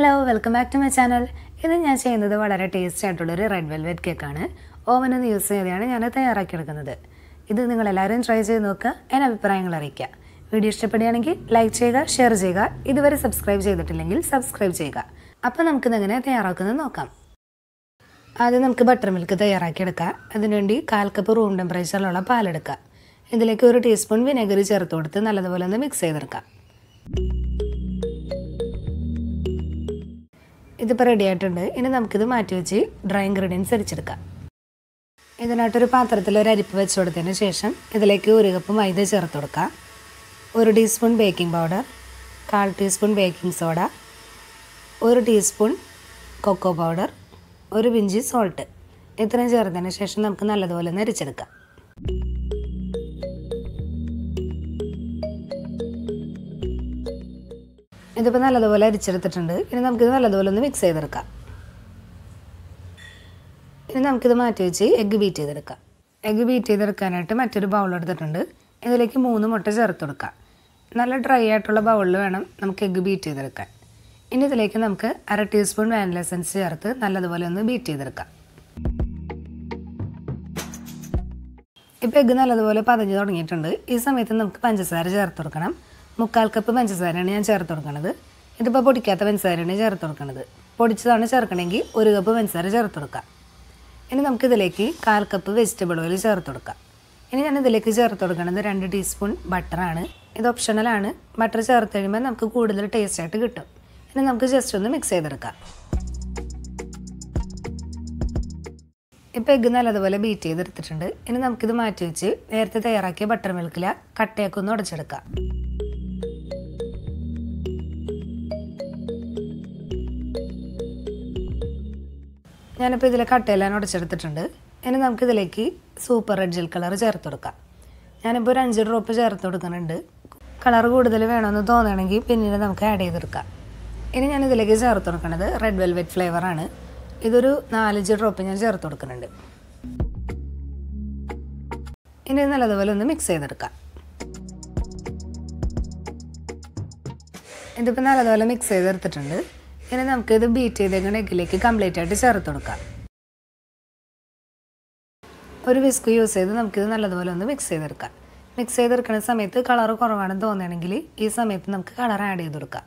hello welcome back to my channel ഇത് ഞാൻ ചെയ്യുന്നത് വളരെ ടേസ്റ്റി ആയിട്ടുള്ളൊരു റെഡ് വെൽവെറ്റ് കേക്കാണ് ഓവൻ ഒന്ന് യൂസ് ചെയ്തെയാണ് ഞാൻ തയ്യാറാക്കിയെടുക്കുന്നത് ഇത് നിങ്ങൾ എല്ലാവരും ട്രൈ ചെയ്ത് നോക്കുക എൻ്റെ അഭിപ്രായങ്ങൾ അറിയിക്കുക വീഡിയോ ഇഷ്ടപ്പെടുകയാണെങ്കിൽ ലൈക്ക് ചെയ്യുക ഷെയർ ചെയ്യുക ഇതുവരെ സബ്സ്ക്രൈബ് ചെയ്തിട്ടില്ലെങ്കിൽ സബ്സ്ക്രൈബ് ചെയ്യുക അപ്പോൾ നമുക്കിത് എങ്ങനെ തയ്യാറാക്കുന്നത് നോക്കാം ആദ്യം നമുക്ക് ബട്ടർ മിൽക്ക് തയ്യാറാക്കിയെടുക്കാം അതിനുവേണ്ടി കാൽ കപ്പ് റൂം ടെമ്പറേച്ചറിലുള്ള പാലെടുക്കുക ഇതിലേക്ക് ഒരു ടീസ്പൂൺ വിനെഗറി ചേർത്ത് കൊടുത്ത് നല്ലതുപോലെ ഒന്ന് മിക്സ് ചെയ്തെടുക്കാം ഇതിപ്പോൾ റെഡി ആയിട്ടുണ്ട് ഇനി നമുക്കിത് മാറ്റി വെച്ച് ഡ്രൈ ഇൻഗ്രീഡിയൻസ് അരിച്ചെടുക്കാം ഇതിനായിട്ടൊരു പാത്രത്തിൽ ഒരു അരിപ്പ് വെച്ച് കൊടുത്തതിന് ശേഷം ഇതിലേക്ക് ഒരു കപ്പ് മൈദ ചേർത്ത് കൊടുക്കാം ഒരു ടീസ്പൂൺ ബേക്കിംഗ് പൗഡർ കാൽ ടീസ്പൂൺ ബേക്കിംഗ് സോഡ ഒരു ടീസ്പൂൺ കൊക്കോ പൗഡർ ഒരു പിഞ്ച് സോൾട്ട് ഇത്രയും ചേർത്തതിന് ശേഷം നമുക്ക് നല്ലതുപോലെ ഒന്ന് അരിച്ചെടുക്കാം ഇതിപ്പോൾ നല്ലതുപോലെ അരിച്ചെടുത്തിട്ടുണ്ട് ഇനി നമുക്കിത് നല്ലതുപോലെ ഒന്ന് മിക്സ് ചെയ്തെടുക്കാം ഇനി നമുക്കിത് മാറ്റി വെച്ച് എഗ്ഗ് ബീറ്റ് ചെയ്തെടുക്കാം എഗ്ഗ് ബീറ്റ് ചെയ്തെടുക്കാനായിട്ട് മറ്റൊരു ബൗൾ എടുത്തിട്ടുണ്ട് ഇതിലേക്ക് മൂന്ന് മുട്ട ചേർത്ത് കൊടുക്കാം നല്ല ഡ്രൈ ആയിട്ടുള്ള ബൗളിൽ വേണം നമുക്ക് എഗ്ഗ് ബീറ്റ് ചെയ്തെടുക്കാൻ ഇനി ഇതിലേക്ക് നമുക്ക് അര ടീസ്പൂൺ വാനില എസൻസ് ചേർത്ത് നല്ലതുപോലെ ഒന്ന് ബീറ്റ് ചെയ്തെടുക്കാം ഇപ്പോൾ എഗ്ഗ് നല്ലതുപോലെ പതഞ്ഞ് തുടങ്ങിയിട്ടുണ്ട് ഈ സമയത്ത് നമുക്ക് പഞ്ചസാര ചേർത്ത് കൊടുക്കണം മുക്കാൽ കപ്പ് പഞ്ചസാരയാണ് ഞാൻ ചേർത്ത് കൊടുക്കുന്നത് ഇതിപ്പോൾ പൊടിക്കാത്ത പഞ്ചസാരയാണ് ചേർത്ത് കൊടുക്കുന്നത് പൊടിച്ചതാണ് ചേർക്കണമെങ്കിൽ ഒരു കപ്പ് പഞ്ചസാര ചേർത്ത് കൊടുക്കാം ഇനി നമുക്കിതിലേക്ക് കാൽ കപ്പ് വെജിറ്റബിൾ ഓയിൽ ചേർത്ത് കൊടുക്കാം ഇനി ഞാൻ ഇതിലേക്ക് ചേർത്ത് കൊടുക്കുന്നത് രണ്ട് ടീസ്പൂൺ ബട്ടറാണ് ഇത് ഓപ്ഷണലാണ് ബട്ടർ ചേർത്ത് കഴിയുമ്പോൾ നമുക്ക് കൂടുതൽ ടേസ്റ്റ് ആയിട്ട് കിട്ടും ഇനി നമുക്ക് ജസ്റ്റ് ഒന്ന് മിക്സ് ചെയ്തെടുക്കാം ഇപ്പോൾ എഗ്ഗ് നല്ലതുപോലെ ബീറ്റ് ചെയ്തെടുത്തിട്ടുണ്ട് ഇനി നമുക്കിത് മാറ്റി വെച്ച് നേരത്തെ തയ്യാറാക്കിയ ബട്ടർ മിൽക്കിൽ കട്ടയൊക്കെ ഒന്ന് ഉടച്ചെടുക്കാം ഞാനിപ്പോൾ ഇതിൽ കട്ടയെല്ലാം ഉടച്ചെടുത്തിട്ടുണ്ട് ഇനി നമുക്കിതിലേക്ക് സൂപ്പർ റെഡ് ജെൽ കളർ ചേർത്ത് കൊടുക്കാം ഞാനിപ്പോൾ ഒരു അഞ്ച് ഡ്രോപ്പ് ചേർത്ത് കൊടുക്കുന്നുണ്ട് കളർ കൂടുതൽ വേണമെന്ന് തോന്നുകയാണെങ്കിൽ പിന്നീട് നമുക്ക് ആഡ് ചെയ്തെടുക്കാം ഇനി ഞാൻ ഇതിലേക്ക് ചേർത്ത് കൊടുക്കുന്നത് റെഡ് വെൽവെറ്റ് ഫ്ലേവറാണ് ഇതൊരു നാലഞ്ച് ഡ്രോപ്പ് ഞാൻ ചേർത്ത് കൊടുക്കുന്നുണ്ട് ഇനി നല്ലതുപോലെ ഒന്ന് മിക്സ് ചെയ്തെടുക്കാം ഇതിപ്പോൾ നല്ലതുപോലെ മിക്സ് ചെയ്തെടുത്തിട്ടുണ്ട് ഇനി നമുക്ക് ഇത് ബീറ്റ് ചെയ്തേക്കുന്ന എഗ്ഗിലേക്ക് കംപ്ലീറ്റ് ആയിട്ട് ചേർത്ത് കൊടുക്കാം ഒരു വിസ്ക് യൂസ് ചെയ്ത് നമുക്കിത് നല്ലതുപോലെ ഒന്ന് മിക്സ് ചെയ്തെടുക്കാം മിക്സ് ചെയ്തെടുക്കുന്ന സമയത്ത് കളർ കുറവാണെന്ന് തോന്നുകയാണെങ്കിൽ ഈ സമയത്ത് നമുക്ക് കളർ ആഡ് ചെയ്ത് കൊടുക്കാം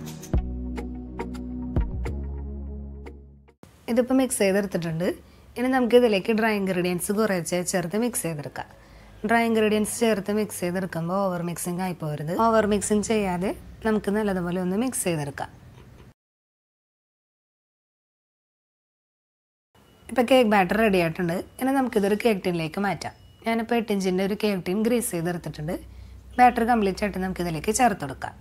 ഇതിപ്പോൾ മിക്സ് ചെയ്തെടുത്തിട്ടുണ്ട് ഇനി നമുക്ക് ഇതിലേക്ക് ഡ്രൈ ഇൻഗ്രീഡിയൻസ് കുറച്ച് ചേർത്ത് മിക്സ് ചെയ്തെടുക്കാം ഡ്രൈ ഇൻഗ്രീഡിയൻസ് ചേർത്ത് മിക്സ് ചെയ്തെടുക്കുമ്പോൾ ഓവർ മിക്സിങ് ആയി പോകരുത് ഓവർ മിക്സിങ് ചെയ്യാതെ നമുക്ക് നല്ലതുപോലെ ഒന്ന് മിക്സ് ചെയ്തെടുക്കാം ഇപ്പോൾ കേക്ക് ബാറ്റർ റെഡി ആയിട്ടുണ്ട് ഇനി നമുക്കിതൊരു കേക്ക് ടീനിലേക്ക് മാറ്റാം ഞാനിപ്പോൾ എട്ട് ഇഞ്ചിൻ്റെ ഒരു കേക്ക് ടീൻ ഗ്രീസ് ചെയ്തെടുത്തിട്ടുണ്ട് ബാറ്റർ കംപ്ലീറ്റ് ആയിട്ട് നമുക്കിതിലേക്ക് ചേർത്ത് കൊടുക്കാം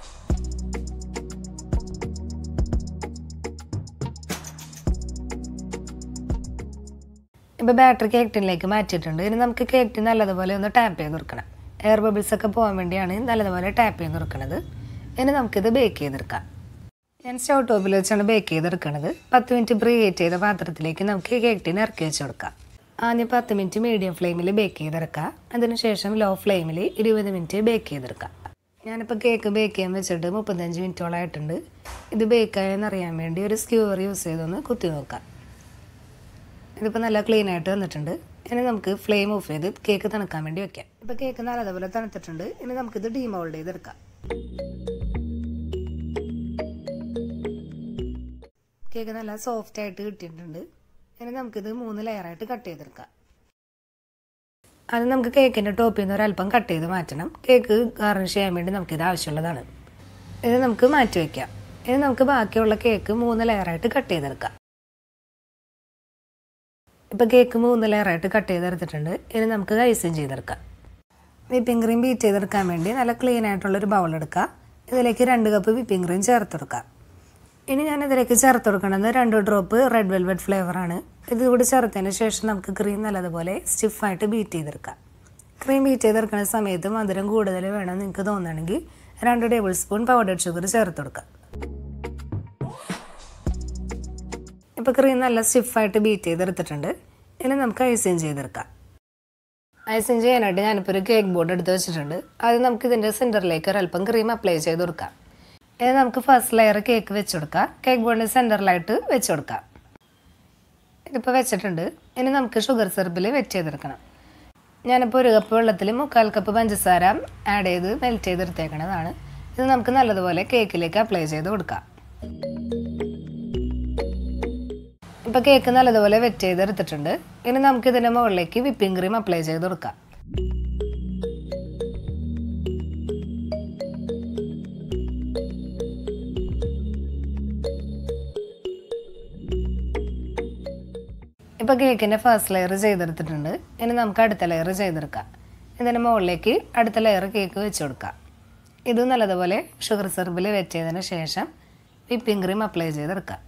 ഇപ്പോൾ ബാറ്ററി കേക്ക് ടീനിലേക്ക് മാറ്റിയിട്ടുണ്ട് ഇനി നമുക്ക് കേക്ക് ടീൻ നല്ലതുപോലെ ഒന്ന് ടാപ്പ് ചെയ്ത് കൊടുക്കണം എയർ ബബിൾസ് ഒക്കെ പോകാൻ വേണ്ടിയാണ് നല്ലതുപോലെ ടാപ്പ് ചെയ്ത് കൊടുക്കുന്നത് ഇനി നമുക്കിത് ബേക്ക് ചെയ്തെടുക്കാം ഞാൻ സ്റ്റൗ ടോപ്പിൽ വെച്ചാണ് ബേക്ക് ചെയ്തെടുക്കുന്നത് പത്ത് മിനിറ്റ് പ്രീ ഹീറ്റ് ചെയ്ത പാത്രത്തിലേക്ക് നമുക്ക് കേക്ക് ടീൻ ഇറക്കി വെച്ച് കൊടുക്കാം ആദ്യം പത്ത് മിനിറ്റ് മീഡിയം ഫ്ലെയിമിൽ ബേക്ക് ചെയ്തെടുക്കുക അതിനുശേഷം ലോ ഫ്ലെയിമിൽ ഇരുപത് മിനിറ്റ് ബേക്ക് ചെയ്തെടുക്കുക ഞാനിപ്പോൾ കേക്ക് ബേക്ക് ചെയ്യാൻ വെച്ചിട്ട് മുപ്പത്തഞ്ച് മിനിറ്റോളം ആയിട്ടുണ്ട് ഇത് ബേക്കായെന്ന് അറിയാൻ വേണ്ടി ഒരു സ്ക്യൂവർ യൂസ് ചെയ്തൊന്ന് കുത്തി നോക്കാം ഇതിപ്പോൾ നല്ല ക്ലീൻ ആയിട്ട് വന്നിട്ടുണ്ട് ഇനി നമുക്ക് ഫ്ലെയിം ഓഫ് ചെയ്ത് കേക്ക് തണുക്കാൻ വേണ്ടി വെക്കാം ഇപ്പോൾ കേക്ക് നല്ലതുപോലെ തണുത്തിട്ടുണ്ട് ഇനി നമുക്കിത് ഡീമോൾഡ് ചെയ്തെടുക്കാം കേക്ക് നല്ല സോഫ്റ്റ് ആയിട്ട് കിട്ടിയിട്ടുണ്ട് ഇനി നമുക്കിത് മൂന്ന് ലെയറായിട്ട് കട്ട് ചെയ്തെടുക്കാം അത് നമുക്ക് കേക്കിൻ്റെ ടോപ്പിൽ നിന്ന് ഒരല്പം കട്ട് ചെയ്ത് മാറ്റണം കേക്ക് ഗാർണിഷ് ചെയ്യാൻ വേണ്ടി നമുക്കിത് ആവശ്യമുള്ളതാണ് ഇത് നമുക്ക് മാറ്റി വയ്ക്കാം ഇനി നമുക്ക് ബാക്കിയുള്ള കേക്ക് മൂന്ന് ലെയറായിട്ട് കട്ട് ചെയ്തെടുക്കാം ഇപ്പോൾ കേക്ക് മൂന്ന് ലെയറായിട്ട് കട്ട് ചെയ്തെടുത്തിട്ടുണ്ട് ഇനി നമുക്ക് ഐസിങ് ചെയ്തെടുക്കാം വിപ്പിംഗ് ക്രീം ബീറ്റ് ചെയ്തെടുക്കാൻ വേണ്ടി നല്ല ക്ലീൻ ആയിട്ടുള്ളൊരു ബൗൾ എടുക്കുക ഇതിലേക്ക് രണ്ട് കപ്പ് വിപ്പിംഗ് ക്രീം ചേർത്ത് കൊടുക്കാം ഇനി ഞാൻ ഇതിലേക്ക് ചേർത്ത് കൊടുക്കുന്നത് രണ്ട് ഡ്രോപ്പ് റെഡ് വെൽവെറ്റ് ഫ്ലേവറാണ് ഇത് കൂടി ചേർത്തതിന് ശേഷം നമുക്ക് ക്രീം നല്ലതുപോലെ സ്റ്റിഫായിട്ട് ബീറ്റ് ചെയ്തെടുക്കാം ക്രീം ബീറ്റ് ചെയ്തെടുക്കുന്ന സമയത്ത് മധുരം കൂടുതൽ വേണം നിങ്ങൾക്ക് തോന്നുകയാണെങ്കിൽ രണ്ട് ടേബിൾ സ്പൂൺ പൗഡർ ഷുഗർ ചേർത്ത് കൊടുക്കാം ഇപ്പോൾ ക്രീം നല്ല സ്റ്റിഫായിട്ട് ബീറ്റ് ചെയ്തെടുത്തിട്ടുണ്ട് ഇനി നമുക്ക് ഐസിങ് ചെയ്തെടുക്കാം ഐസിങ് ചെയ്യാനായിട്ട് ഞാനിപ്പോൾ ഒരു കേക്ക് ബോർഡ് എടുത്ത് വെച്ചിട്ടുണ്ട് ആദ്യം നമുക്ക് ഇതിൻ്റെ സെൻറ്ററിലേക്ക് ഒരല്പം ക്രീം അപ്ലൈ ചെയ്ത് കൊടുക്കാം ഇനി നമുക്ക് ഫസ്റ്റ് ലെയർ കേക്ക് വെച്ച് കൊടുക്കാം കേക്ക് ബോർഡിന് സെൻറ്ററിലായിട്ട് വെച്ച് കൊടുക്കാം ഇതിപ്പോൾ വെച്ചിട്ടുണ്ട് ഇനി നമുക്ക് ഷുഗർ സിറപ്പിൽ വെറ്റ് ചെയ്തെടുക്കണം ഞാനിപ്പോൾ ഒരു കപ്പ് വെള്ളത്തിൽ മുക്കാൽ കപ്പ് പഞ്ചസാര ആഡ് ചെയ്ത് മെൽറ്റ് ചെയ്തെടുത്തേക്കണതാണ് ഇത് നമുക്ക് നല്ലതുപോലെ കേക്കിലേക്ക് അപ്ലൈ ചെയ്ത് കൊടുക്കാം ഇപ്പോൾ കേക്ക് നല്ലതുപോലെ വെറ്റ് ചെയ്തെടുത്തിട്ടുണ്ട് ഇനി നമുക്ക് ഇതിൻ്റെ മുകളിലേക്ക് വിപ്പിംഗ് ക്രീം അപ്ലൈ ചെയ്ത് കൊടുക്കാം ഇപ്പോൾ കേക്കിൻ്റെ ഫസ്റ്റ് ലെയർ ചെയ്തെടുത്തിട്ടുണ്ട് ഇനി നമുക്ക് അടുത്ത ലെയർ ചെയ്തെടുക്കാം ഇതിന് മുകളിലേക്ക് അടുത്ത ലെയർ കേക്ക് വെച്ച് കൊടുക്കാം ഇത് നല്ലതുപോലെ ഷുഗർ സിറപ്പിൽ വെച്ച് ചെയ്തതിന് ശേഷം വിപ്പിംഗ് ക്രീം അപ്ലൈ ചെയ്തെടുക്കാം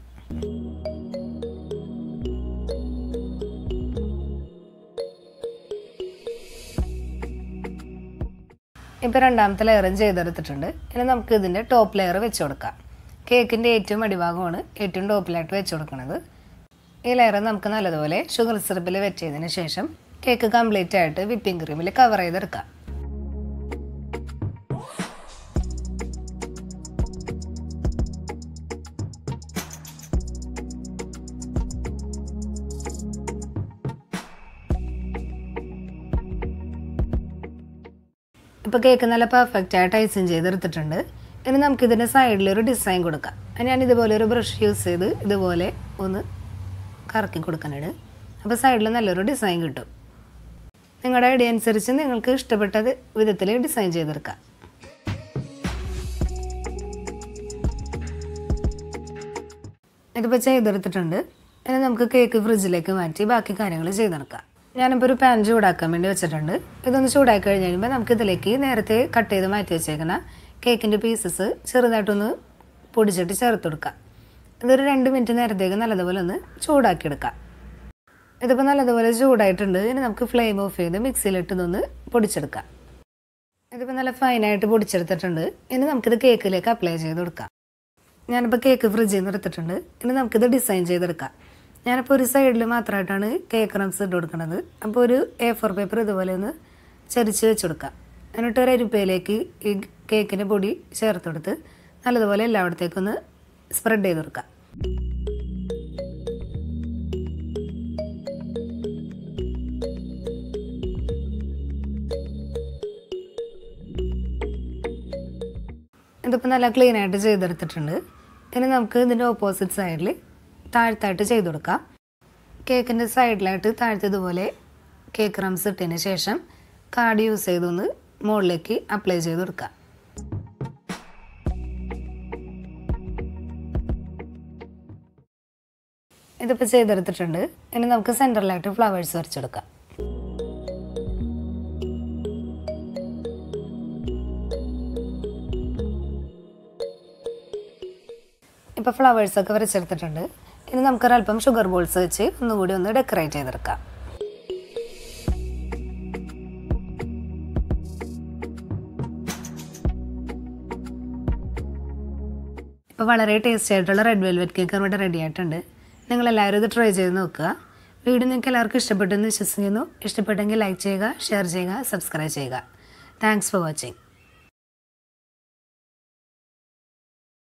ഇപ്പോൾ രണ്ടാമത്തെ ലെയറും ചെയ്തെടുത്തിട്ടുണ്ട് ഇനി നമുക്ക് ഇതിൻ്റെ ടോപ്പ് ലെയർ വെച്ച് കൊടുക്കാം കേക്കിൻ്റെ ഏറ്റവും അടിഭാഗമാണ് ഏറ്റവും ടോപ്പിലായിട്ട് വെച്ച് കൊടുക്കുന്നത് ഈ ലെയർ നമുക്ക് നല്ലതുപോലെ ഷുഗർ സിറപ്പിൽ വെച്ച് ചെയ്തതിന് ശേഷം കേക്ക് കംപ്ലീറ്റ് ആയിട്ട് വിപ്പിംഗ് ക്രീമിൽ കവർ ചെയ്തെടുക്കാം ഇപ്പോൾ കേക്ക് നല്ല പെർഫെക്റ്റ് ആയിട്ട് ഐസിങ് ചെയ്തെടുത്തിട്ടുണ്ട് ഇനി നമുക്ക് ഇതിൻ്റെ സൈഡിൽ ഒരു ഡിസൈൻ കൊടുക്കാം ഞാൻ ഇതുപോലെ ഒരു ബ്രഷ് യൂസ് ചെയ്ത് ഇതുപോലെ ഒന്ന് കറക്കി കൊടുക്കാനാണ് അപ്പോൾ സൈഡിൽ നല്ലൊരു ഡിസൈൻ കിട്ടും നിങ്ങളുടെ ഐഡിയ അനുസരിച്ച് നിങ്ങൾക്ക് ഇഷ്ടപ്പെട്ടത് വിധത്തിൽ ഡിസൈൻ ചെയ്തെടുക്കാം ഇതിപ്പോൾ ചെയ്തെടുത്തിട്ടുണ്ട് ഇനി നമുക്ക് കേക്ക് ഫ്രിഡ്ജിലേക്ക് മാറ്റി ബാക്കി കാര്യങ്ങൾ ചെയ്തെടുക്കാം ഞാനിപ്പോൾ ഒരു പാൻ ചൂടാക്കാൻ വേണ്ടി വെച്ചിട്ടുണ്ട് ഇതൊന്ന് ചൂടാക്കി കഴിഞ്ഞ് കഴിയുമ്പോൾ നമുക്ക് ഇതിലേക്ക് നേരത്തെ കട്ട് ചെയ്ത് മാറ്റി വെച്ചേക്കുന്ന കേക്കിൻ്റെ പീസസ് ചെറുതായിട്ടൊന്ന് പൊടിച്ചിട്ട് ചേർത്ത് കൊടുക്കാം ഇതൊരു രണ്ട് മിനിറ്റ് നേരത്തേക്ക് നല്ലതുപോലെ ഒന്ന് ചൂടാക്കിയെടുക്കാം ഇതിപ്പോൾ നല്ലതുപോലെ ചൂടായിട്ടുണ്ട് ഇനി നമുക്ക് ഫ്ലെയിം ഓഫ് ചെയ്ത് മിക്സിയിലിട്ട് ഇതൊന്ന് പൊടിച്ചെടുക്കാം ഇതിപ്പോൾ നല്ല ഫൈനായിട്ട് പൊടിച്ചെടുത്തിട്ടുണ്ട് ഇനി നമുക്കിത് കേക്കിലേക്ക് അപ്ലൈ ചെയ്ത് കൊടുക്കാം ഞാനിപ്പോൾ കേക്ക് ഫ്രിഡ്ജിൽ നിന്ന് എടുത്തിട്ടുണ്ട് ഇനി നമുക്കിത് ഡിസൈൻ ചെയ്തെടുക്കാം ഞാനിപ്പോൾ ഒരു സൈഡിൽ മാത്രമായിട്ടാണ് കേക്ക് റംസ് ഇട്ട് കൊടുക്കുന്നത് അപ്പോൾ ഒരു എ ഫോർ പേപ്പർ ഇതുപോലെ ഒന്ന് ചരിച്ച് വെച്ച് കൊടുക്കാം എന്നിട്ട് ഒരു അരിപ്പയിലേക്ക് ഈ കേക്കിൻ്റെ പൊടി ചേർത്ത് കൊടുത്ത് നല്ലതുപോലെ എല്ലായിടത്തേക്കും ഒന്ന് സ്പ്രെഡ് ചെയ്ത് കൊടുക്കാം ഇതിപ്പോൾ നല്ല ക്ലീൻ ആയിട്ട് ചെയ്തെടുത്തിട്ടുണ്ട് ഇനി നമുക്ക് ഇതിൻ്റെ ഓപ്പോസിറ്റ് സൈഡിൽ താഴ്ത്തായിട്ട് ചെയ്ത് കൊടുക്കാം കേക്കിൻ്റെ സൈഡിലായിട്ട് താഴ്ത്തതുപോലെ കേക്ക് റംസ് ഇട്ടതിന് ശേഷം കാർഡ് യൂസ് ചെയ്തൊന്ന് മുകളിലേക്ക് അപ്ലൈ ചെയ്ത് കൊടുക്കാം ഇതിപ്പോൾ ചെയ്തെടുത്തിട്ടുണ്ട് ഇനി നമുക്ക് സെൻറ്ററിലായിട്ട് ഫ്ലവേഴ്സ് വരച്ചെടുക്കാം ഇപ്പോൾ ഫ്ലവേഴ്സൊക്കെ വരച്ചെടുത്തിട്ടുണ്ട് ഇനി നമുക്കൊരല്പം ഷുഗർ ബോൾസ് വെച്ച് ഒന്നുകൂടി ഒന്ന് ഡെക്കറേറ്റ് ചെയ്തെടുക്കാം ഇപ്പോൾ വളരെ ടേസ്റ്റി ആയിട്ടുള്ള റെഡ് വെൽവെറ്റ് കേക്ക് ഇവിടെ റെഡി ആയിട്ടുണ്ട് നിങ്ങളെല്ലാവരും ഇത് ട്രൈ ചെയ്ത് നോക്കുക വീഡിയോ നിങ്ങൾക്ക് എല്ലാവർക്കും ഇഷ്ടപ്പെട്ടെന്ന് വിശ്വസിക്കുന്നു ഇഷ്ടപ്പെട്ടെങ്കിൽ ലൈക്ക് ചെയ്യുക ഷെയർ ചെയ്യുക സബ്സ്ക്രൈബ് ചെയ്യുക താങ്ക്സ് ഫോർ വാച്ചിങ്